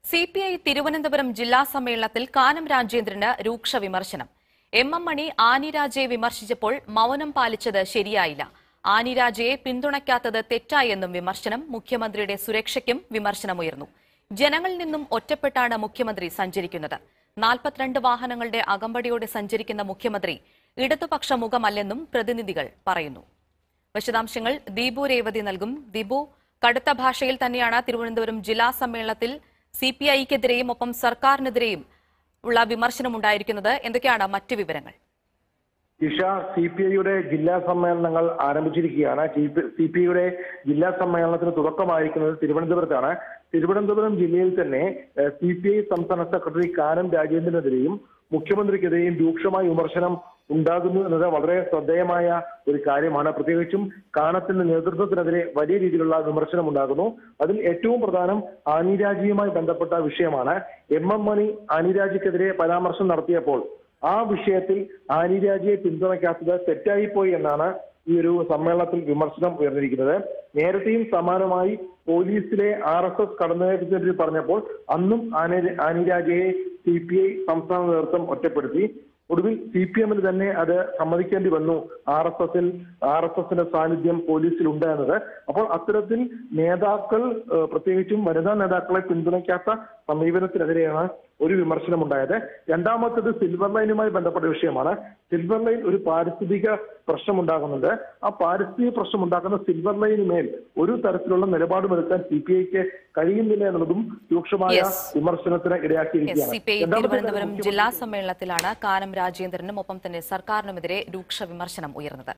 C P I Thiruvananthapuram ജില്ലാ സമ്മേളനത്തിൽ കാനം രാജേന്ദ്രന് രൂക്ഷ വിമർശനം എം എം മണി ആനിരാജയെ വിമർശിച്ചപ്പോൾ മൌനം പാലിച്ചത് ശരിയായില്ല ആനിരാജയെ പിന്തുണയ്ക്കാത്തത് തെറ്റായെന്നും വിമർശനം മുഖ്യമന്ത്രിയുടെ സുരക്ഷയ്ക്കും വിമർശനമുയർന്നു ജനങ്ങളിൽ നിന്നും ഒറ്റപ്പെട്ടാണ് മുഖ്യമന്ത്രി സഞ്ചരിക്കുന്നത് നാൽപ്പത്തിരണ്ട് വാഹനങ്ങളുടെ അകമ്പടിയോടെ സഞ്ചരിക്കുന്ന മുഖ്യമന്ത്രി ഇടതുപക്ഷ മുഖമല്ലെന്നും പ്രതിനിധികൾ പറയുന്നു വിശദാംശങ്ങൾ ദീപു രേവതി നൽകും ദീപു കടുത്ത ഭാഷയിൽ തന്നെയാണ് തിരുവനന്തപുരം ജില്ലാ സമ്മേളനത്തിൽ സി പി ഐക്കെതിരെയും ഒപ്പം സർക്കാരിനെതിരെയും ഉള്ള വിമർശനമുണ്ടായിരിക്കുന്നത് എന്തൊക്കെയാണ് മറ്റ് വിവരങ്ങൾ ഇഷ സി പി ഐയുടെ ജില്ലാ സമ്മേളനങ്ങൾ ആരംഭിച്ചിരിക്കുകയാണ് സി പി ഐയുടെ ജില്ലാ സമ്മേളനത്തിന് തുടക്കമായിരിക്കുന്നത് തിരുവനന്തപുരത്താണ് തിരുവനന്തപുരം ജില്ലയിൽ തന്നെ സി പി ഐ സംസ്ഥാന സെക്രട്ടറി കാനം രാജേന്ദ്രനെതിരെയും മുഖ്യമന്ത്രിക്കെതിരെയും രൂക്ഷമായ വിമർശനം ഉണ്ടാകുന്നു എന്നത് വളരെ ശ്രദ്ധേയമായ ഒരു കാര്യമാണ് പ്രത്യേകിച്ചും കാനത്തിന്റെ നേതൃത്വത്തിനെതിരെ വലിയ രീതിയിലുള്ള വിമർശനം ഉണ്ടാകുന്നു അതിൽ ഏറ്റവും പ്രധാനം ആനിരാജിയുമായി ബന്ധപ്പെട്ട വിഷയമാണ് എം എം മണി ആനിരാജിക്കെതിരെ പരാമർശം നടത്തിയപ്പോൾ ആ വിഷയത്തിൽ ആനിരാജിയെ പിന്തുണയ്ക്കാത്തത് തെറ്റായിപ്പോയി എന്നാണ് ഈ ഒരു സമ്മേളനത്തിൽ വിമർശനം ഉയർന്നിരിക്കുന്നത് നേരത്തെയും സമാനമായി പോലീസിലെ ആർ എസ് എസ് കടന്നുകയറ്റത്തിനെതിരെ പറഞ്ഞപ്പോൾ അന്നും ആനി- ആനിരാജയെ സി പി ഐ സംസ്ഥാന നേതൃത്വം ഒറ്റപ്പെടുത്തി ഒടുവിൽ സി പി എമ്മിന് തന്നെ അത് സമ്മതിക്കേണ്ടി വന്നു ആർ എസ് എസിൽ ആർ എസ് എസിന്റെ സാന്നിധ്യം പോലീസിൽ ഉണ്ട് എന്നത് അപ്പോൾ അത്തരത്തിൽ നേതാക്കൾ ഏഹ്, പ്രത്യേകിച്ചും വനിതാ നേതാക്കളെ പിന്തുണയ്ക്കാത്ത സമീപനത്തിനെതിരെയാണ് ഒരു വിമർശനം ഉണ്ടായത് രണ്ടാമത്തത് സിൽവർ ലൈനുമായി ബന്ധപ്പെട്ട വിഷയമാണ് സിൽവർ ലൈൻ ഒരു പാരിസ്ഥിതിക പ്രശ്നം ഉണ്ടാകുന്നുണ്ട് ആ പാരിസ്ഥിതിക പ്രശ്നം ഉണ്ടാക്കുന്ന സിൽവർ ലൈന് മേൽ ഒരു തരത്തിലുള്ള നിലപാടും എടുക്കാൻ സി പി ഐക്ക് കഴിയുന്നില്ല എന്നുള്ളതും രൂക്ഷമായ Yes. വിമർശനത്തിന് എസ് ഇടയാക്കിയിരിക്കുകയാണ് സി പി ഐ രണ്ടാമത്തെ തിരുവനന്തപുരം കാര്യം ജില്ലാ സമ്മേളനത്തിലാണ് കാനം രാജേന്ദ്രനും ഒപ്പം തന്നെ സർക്കാരിനുമെതിരെ രൂക്ഷ വിമർശനം ഉയർന്നത്